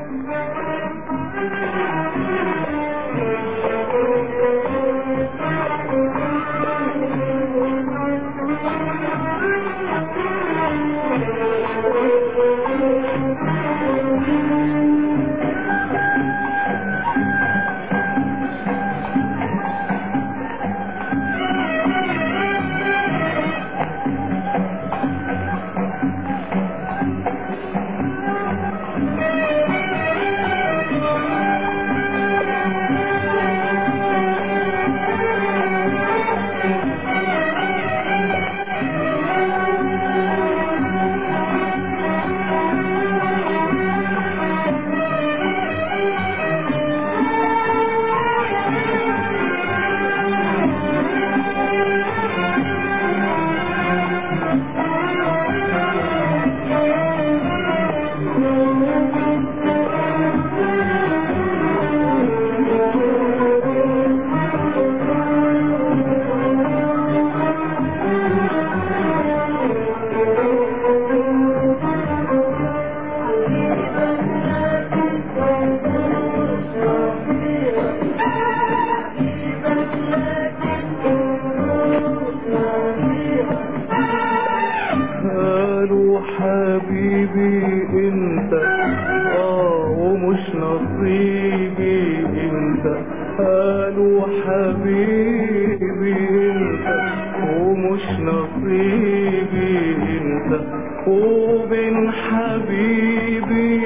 قالوا حبيبي انت اه ومش نصيبي انت قالوا حبيبي انت ومش نصيبي انت وبين حبيبي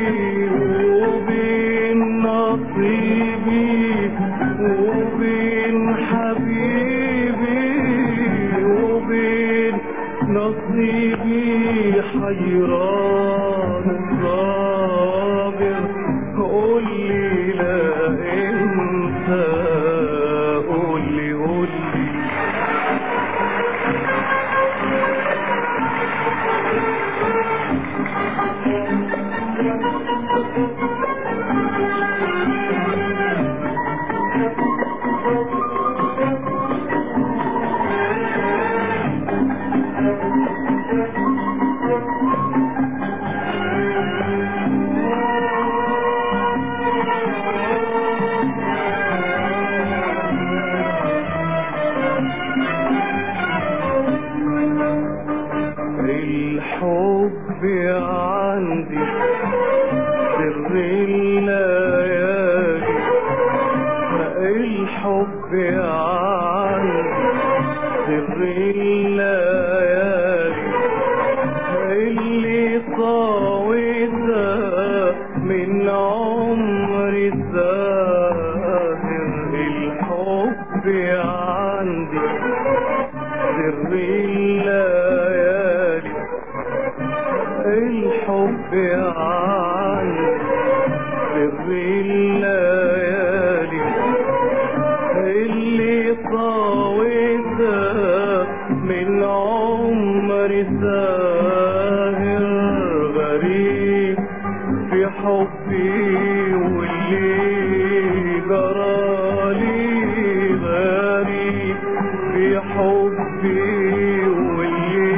وبين نصيبي وبين حبيبي وبين نصيبي حيران صابر قول لي لا انت قول لي قول لي الحب عندي سر الليالي الحب عندي سر الليالي اللي طاوتها من عمري الزاهر الحب عندي سر الليالي الحب عندي سر الليالي اللي طاوتها من عمري ساهر غريب في حبي واللي جرالي غريب في حبي واللي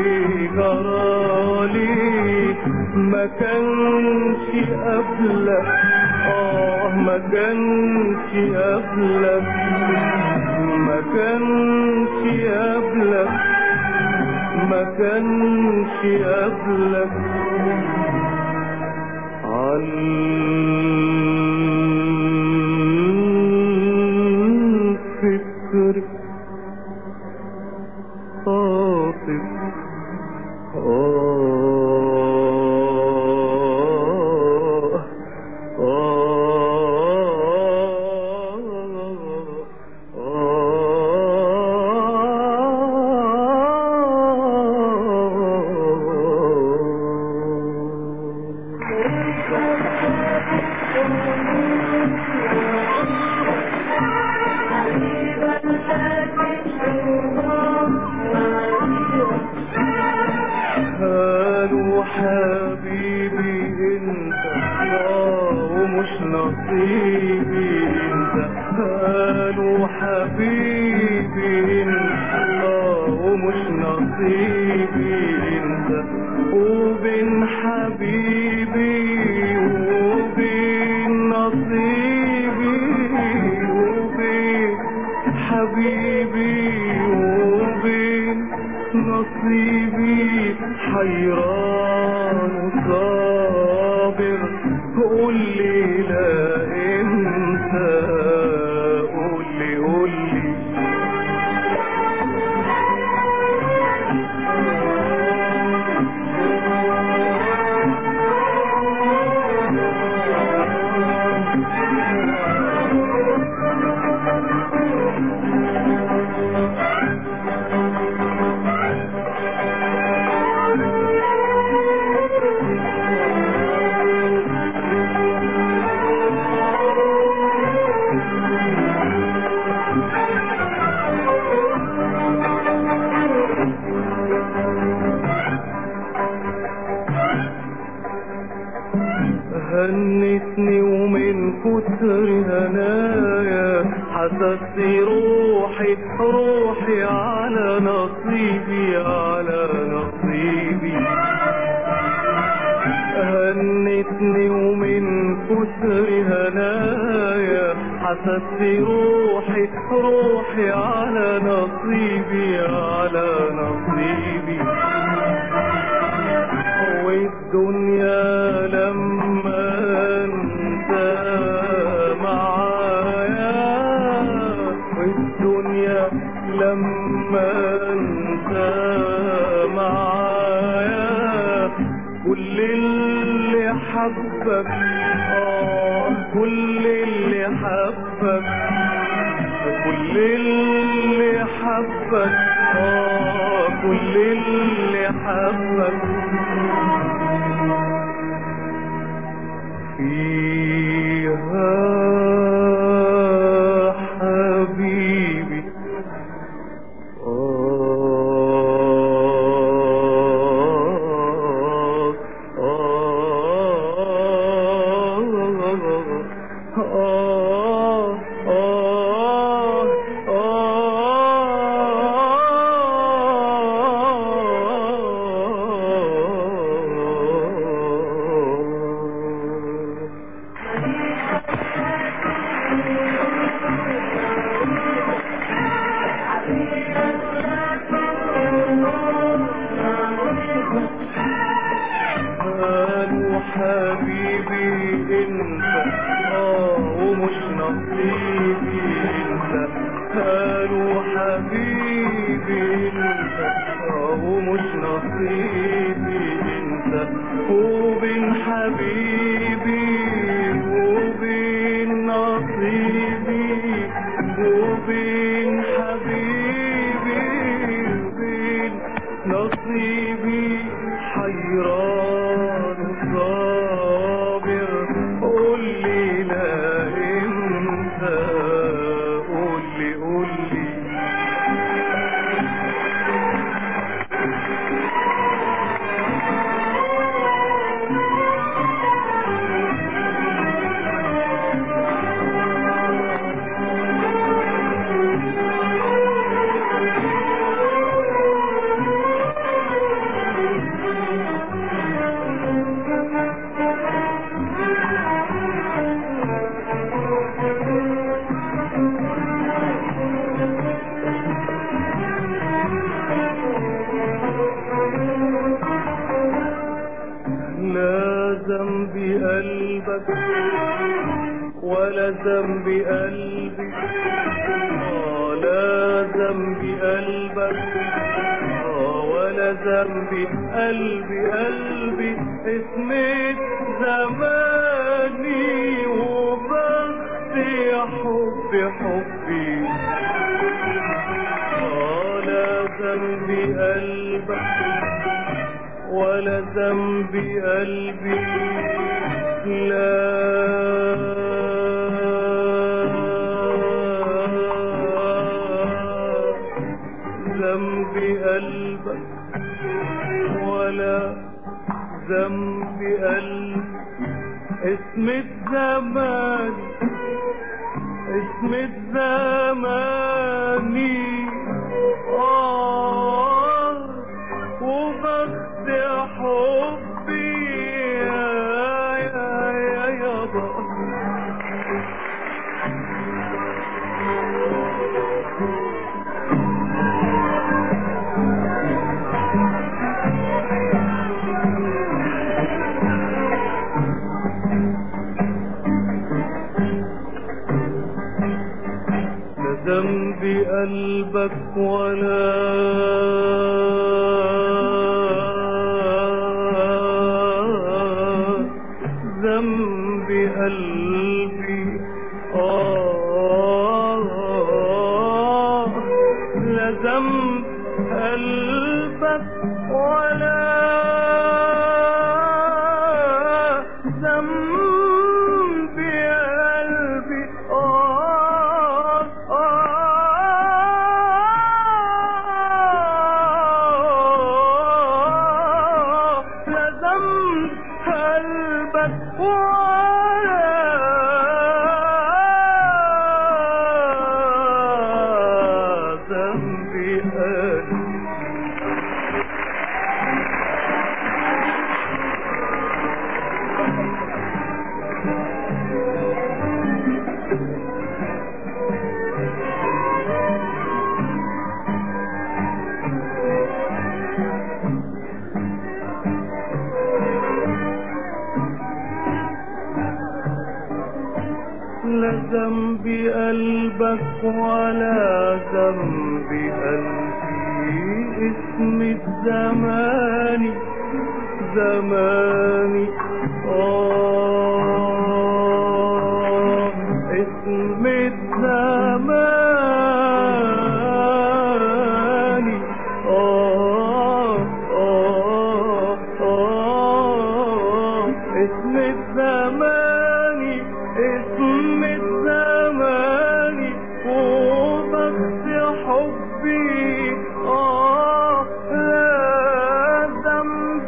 جرالي ما كانش قبلك اه ما كانش قبلك ما كانش قبلك ما كانش قبلك عن فكري خاطب آه قالوا حبيبي انت اه ومش نصيبي انت قالوا حبيبي انت اه ومش نصيبي انت وبين حبيبي وبين حبيبي وبين نصيبي حيران صابر قول لي لا انت قول لي قول لي هنتني ومن كتر هنايا حسست روحي روحي على نصيبي على نصيبي هنتني ومن كتر هنايا حسست روحي روحي على نصيبي على نصيبي والدنيا لما انت معايا والدنيا لما انت معايا كل اللي حبك اه كل اللي حبك كل اللي حبك اه كل اللي حبك فيها حبيبي آه آه آه آه قالوا حبيبي انت اه ومش نصيبي انت قالوا حبيبي انت اه ومش نصيبي انت وبين حبيبي وبين نصيبي وبين حبيبي وبين نصيبي حيران صابر قول لي لا انت قول لي قول لي لا ذنب قلبك ولا ذنب قلبي آه لا ذنب قلبك آه ولا ذنب قلبي قلبي اسمك زماني وبختي حبي حبي آه لا ذنب قلبك ولا ذنب قلبي لا ذنب قلبك ولا ذنب قلبي اسم الزمان اسم الزماني آه وبخت حبي يا يا يا يابا قلبك ولا ذنب قلبي آه لا ذنب قلبك ولا ذنب قلبي آه آه لا ذنب قلبك ولا ذنب قلبي لا ذنب قلبك ولا ذنب قلبي اسم الزمان زماني آه اسم الزمان آه آه آه اسم الزمان اسم الزمان وبخت حبي آه لا ذنب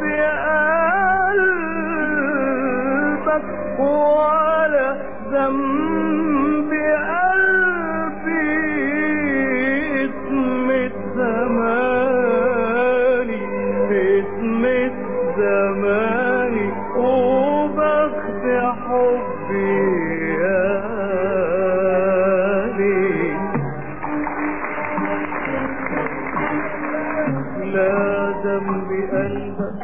قلبك ولا ذنب قلبي اسم الزمان اسم الزمان وبخت حبي يا ليل لا ذنب قلبك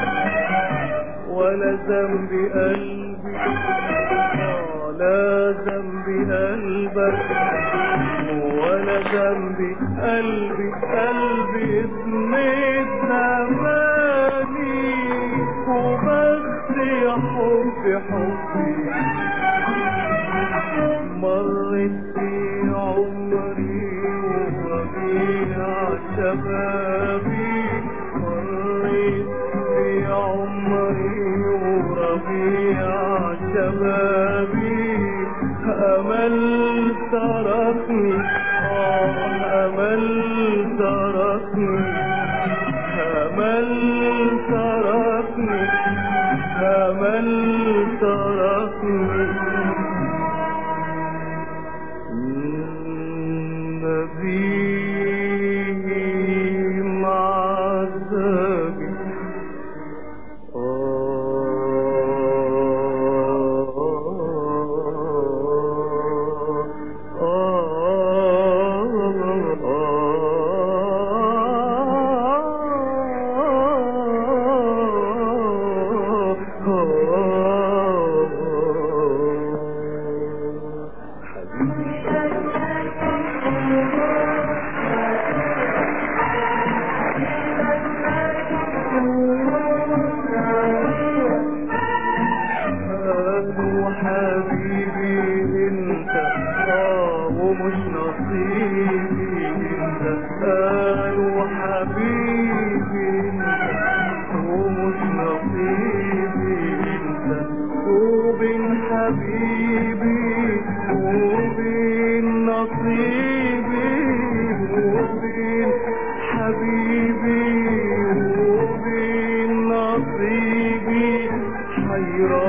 ولا ذنب قلبي آه، لا ذنب قلبك ولا ذنب قلبي قلبي اسم الزماني وبختي حبي حبي مرت في عمري وربيع شبابي مرت في عمري وربيع شبابي أمل تركني آه أمل تركني أمل تركني أمل تركني نبيه مع الذبي قالوا حبيبي انت اه ومش نصيبي انت قالوا حبيبي انت ومش نصيبي انت وبين حبيبي وبين نصيبي وبين حبيبي وبين نصيبي حيران